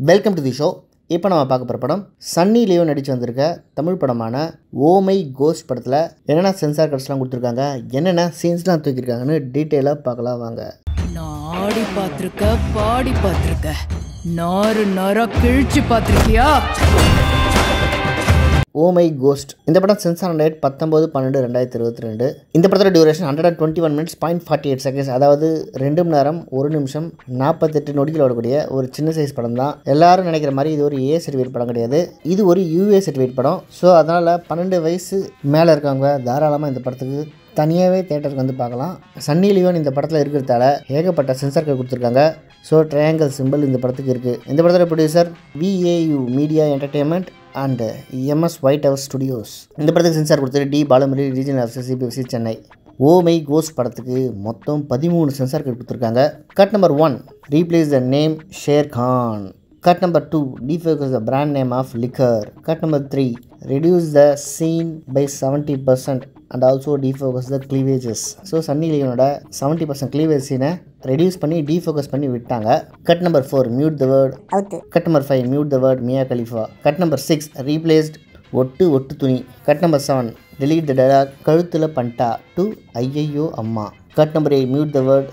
Welcome to the show இப்போ நம்ம பார்க்க போகிற படம் சன்னி லியோன் நடித்து வந்திருக்க தமிழ் படமான ஓமை கோஸ்ட் படத்தில் என்னென்ன சென்சார் கட்ஸ்லாம் கொடுத்துருக்காங்க என்னென்ன சீன்ஸ்லாம் தூக்கியிருக்காங்கன்னு டீட்டெயிலாக பார்க்கலாம் வாங்க நான் ஆடி பார்த்திருக்க பாடி பார்த்திருக்க நாறு நாரா கிழிச்சு பார்த்திருக்கியா ஓமை கோஸ்ட் இந்த படம் சென்சார் டேட் பத்தொம்பது பன்னெண்டு ரெண்டாயிரத்தி இருபத்தி ரெண்டு இந்த படத்தோட duration hundred and twenty one minutes point forty eight seconds அதாவது ரெண்டு மணி நேரம் ஒரு நிமிஷம் நாற்பத்தெட்டு நொடிகள் ஓடக்கூடிய ஒரு சின்ன சைஸ் படம் தான் எல்லாரும் நினைக்கிற மாதிரி இது ஒரு ஏ சர்டிஃபிகேட் படம் கிடையாது இது ஒரு யூஏ சர்டிஃபிகேட் படம் ஸோ அதனால் பன்னெண்டு வயசு மேலே இருக்கவங்க தாராளமாக இந்த படத்துக்கு தனியாகவே தேட்டருக்கு வந்து பார்க்கலாம் சன்னி லியோன் இந்த படத்தில் இருக்கிறதால ஏகப்பட்ட சென்சார் கார்டு கொடுத்துருக்காங்க ஸோ ட்ரையாங்கல் சிம்பிள் இந்த படத்துக்கு இருக்குது இந்த படத்தோட producer VAU media entertainment and MS white house studios இந்த படத்துக்கு சென்சார் கொடுத்தது T Balamurali regional officer CBFC Chennai oh my ghost படத்துக்கு மொத்தம் பதிமூணு சென்சார் கார்டு கொடுத்துருக்காங்க cut number one replace the name Sher Khan Cut number 2 defocus the brand name of liquor. Cut number 3 reduce the scene by 70% and also defocus the cleavages. So Sunny லியோனோட seventy percent cleavage சீனை reduce பண்ணி defocus பண்ணி விட்டாங்க cut number four mute the word அவுத்து cut number five mute the word Mia Khalifa cut number six replaced ஒட்டு ஒட்டு துணி cut number seven delete the dialogue கழுத்தில் பண்ணிட்டா டு ஐயையோ அம்மா cut number eight mute the word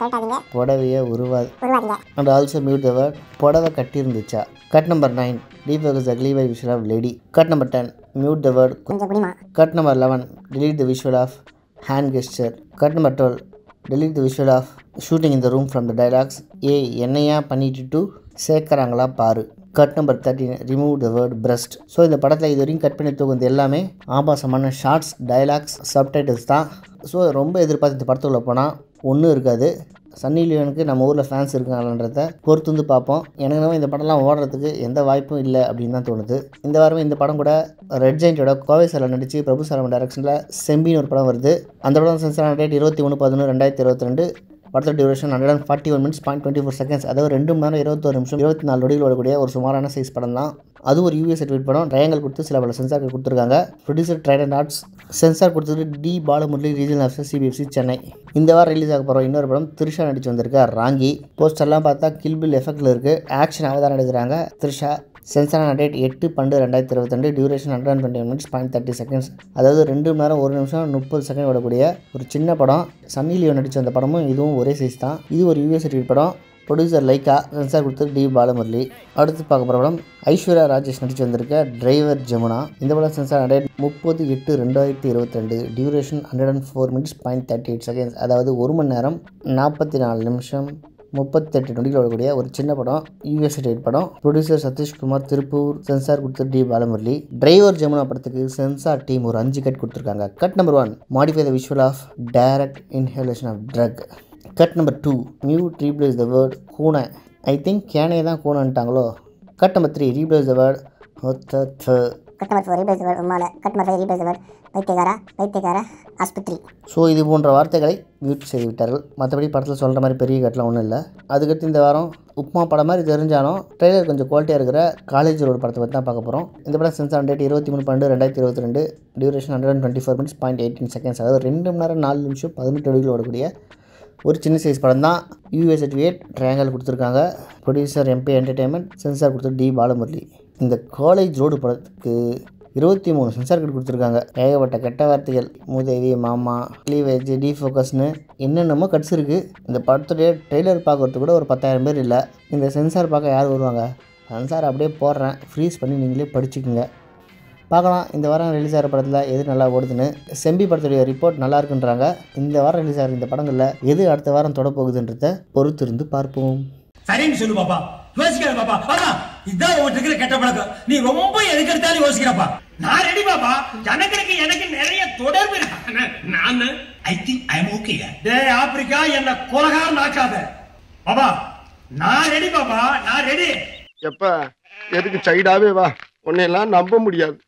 புடவைய உருவாது and also mute the word புடவை கட்டியிருந்துச்சா cut number nine defocus the க்ளீவை visual of lady cut number ten mute the word cut number eleven delete the visual of hand gesture cut number twelve delete the visual of shooting in the room from the dialogues ஏ என்னையா பண்ணிட்டு டு சேர்க்குறாங்களா பாரு cut number thirteen remove the word breast so இந்த படத்தில் இது வரைக்கும் கட் பண்ணி தூக்குறது எல்லாமே ஆபாசமான ஷார்ட்ஸ் டைலாக்ஸ் சப்டைட்டில்ஸ் தான் ஸோ ரொம்ப எதிர்பார்த்து இந்த படத்துக்குள்ளே போனால் ஒன்றும் இருக்காது சன்னி லியோனுக்கு நம்ம ஊரில் ஃபேன்ஸ் இருக்காங்கன்றத பொறுத்து வந்து பார்ப்போம் எனக்கு என்னவோ இந்த படம்லாம் ஓடுறதுக்கு எந்த வாய்ப்பும் இல்லை அப்படின்னு தான் தோணுது இந்த வாரமே இந்த படம் கூட ரெட் ஜெயின்ட்டோட கோவை சாரில் நடித்து பிரபு சாரம் டைரக்ஷனில் செம்பின்னு ஒரு படம் வருது அந்த படம் சென்சார் டேட் இருபத்தி ஒன்று பதினொன்று ரெண்டாயிரத்தி இருபத்தி ரெண்டு படத்தோட duration hundred and forty one minutes point twenty four seconds அதாவது ரெண்டு மணி நேரம் இருபத்தொரு நிமிஷம் இருபத்தி நாலு நொடிகள் ஓடக்கூடிய ஒரு சுமாரான சைஸ் படம் தான் அது ஒரு யூஎஸ் சர்டிஃபிகேட் படம் ட்ரையாங்கல் கொடுத்து சில பல சென்சார் கொடுத்துருக்காங்க ப்ரொடியூசர் ட்ரைடன் ஆர்ட்ஸ் சென்சார் கொடுத்தது T Balamurali regional officer CBFC Chennai இந்த வாரம் ரிலீஸ் ஆக போகிற இன்னொரு படம் த்ரிஷா நடிச்சு வந்திருக்க ராங்கி போஸ்டர்லாம் பார்த்தா கில்பில் எஃபெக்டில் இருக்குது ஆக்ஷன் அவதாரம் எடுக்கிறாங்க த்ரிஷா சென்சாரான டேட் எட்டு பன்னெண்டு ரெண்டாயிரத்தி இருபத்தி ரெண்டு duration hundred and twenty minutes point thirty seconds அதாவது ரெண்டு மணி நேரம் ஒரு நிமிஷம் முப்பது செகண்ட் ஓடக்கூடிய ஒரு சின்ன படம் சன்னி லியோ நடித்த அந்த படமும் இதுவும் ஒரே சைஸ் தான் இது ஒரு யூஎஸ் சர்டிஃபிகேட் படம் ப்ரொடியூசர் லைக்கா சென்சார் கொடுத்து டி பாலமுரளி அடுத்து பார்க்க போகிற படம் ஐஸ்வர்யா ராஜேஷ் நடிச்சு வந்திருக்க டிரைவர் ஜமுனா இந்த படம் சென்சார் டேட் முப்பது எட்டு ரெண்டாயிரத்தி இருபத்தி ரெண்டு duration hundred and four minutes point thirty eight seconds அதாவது ஒரு மணி நேரம் நாற்பத்தி நாலு நிமிஷம் முப்பத்தெட்டு நொடிகள் வரக்கூடிய ஒரு சின்ன படம் யூஎஸ் டேட் படம் ப்ரொடியூசர் சதீஷ்குமார் திருப்பூர் சென்சார் கொடுத்து டி பாலமுரளி டிரைவர் ஜமுனா படத்துக்கு சென்சார் டீம் ஒரு அஞ்சு கட் கொடுத்துருக்காங்க cut number one modify the visual of direct inhalation of drug cut number two mute replace the word கூனை ஐ திங்க் கேனையை தான் கூனைன்ட்டாங்களோ cut number three replace the word ஒத்த cut number four replace word ಉಮ್ಮಾಲ cut number five replace word ಪೈತ್ಯಗಾರ ಪೈತ್ಯಗಾರ ಆಸ್ಪತ್ರೆ so இது போன்ற வார்த்தைகளை மியூட் செய்து விட்டார்கள் மற்றபடி படத்தில் சொல்கிற மாதிரி பெரிய கட்டலாம் ஒன்றும் இல்லை அதுக்கடுத்து இந்த வாரம் உப்மா படம் மாதிரி தெரிஞ்சாலும் ட்ரெய்லர் கொஞ்சம் குவாலிட்டியாக இருக்கிற காலேஜ் ரோடு படத்தை பற்றி தான் பார்க்க போகிறோம் இந்த படம் சென்சார் டேட் இருபத்தி மூணு பன்னெண்டு ரெண்டாயிரத்தி இருபத்தி ரெண்டு duration hundred and twenty four minutes point eighteen seconds அதாவது ரெண்டு மணி நேரம் நாலு நிமிஷம் பதினெட்டு நொடிகள் ஓடக்கூடிய ஒரு சின்ன சைஸ் படம் தான் யூஎஸ் சர்டிஃபிகேட் ட்ரையாங்கல் கொடுத்துருக்காங்க ப்ரொடியூசர் எம்பி என்டர்டெயின்மெண்ட் சென்சார் கொடுத்து டி பாலமுரளி இந்த காலேஜ் ரோடு படத்துக்கு இருபத்தி மூணு சென்சார் கார்டு கொடுத்துருக்காங்க ஏகப்பட்ட கெட்ட வார்த்தைகள் மூதேவி மாமா க்ளீவேஜ் டி ஃபோக்கஸ்னு என்னென்னமோ கட்ஸ் இருக்குது இந்த படத்துடைய ட்ரெய்லர் பார்க்கறதுக்கு கூட ஒரு பத்தாயிரம் பேர் இல்லை இந்த சென்சார் பார்க்க யார் வருவாங்க சென்சார் அப்படியே போடுறேன் ஃப்ரீஸ் பண்ணி நீங்களே படிச்சுக்குங்க பார்க்கலாம் இந்த வாரம் ரிலீஸ் ஆகிற படத்தில் எது நல்லா ஓடுதுன்னு செம்பி படத்துடைய ரிப்போர்ட் நல்லா இருக்குன்றாங்க இந்த வாரம் ரிலீஸ் ஆகிற இந்த படங்களில் எது அடுத்த வாரம் தொட போகுதுன்றத பொறுத்திருந்து பார்ப்போம் சரின்னு சொல்லு பாப்பா யோசிக்காத பாப்பா ஆமா இதான் உன்கிட்ட இருக்கிற கெட்ட பழக்கம் நீ ரொம்ப எதுக்கு எடுத்தாலும் யோசிக்கிறப்பா நான் ரெடி பாப்பா ஜனங்களுக்கு எனக்கு நிறைய தொடர்பு இருக்கு நான் I think I am okay டேய் ஆப்பிரிக்கா என்ன கொலகாரம் ஆக்காத பாப்பா நான் ரெடி பாப்பா நான் ரெடி எப்ப எதுக்கு சைடாவே வா உன்னையெல்லாம் நம்ப முடியாது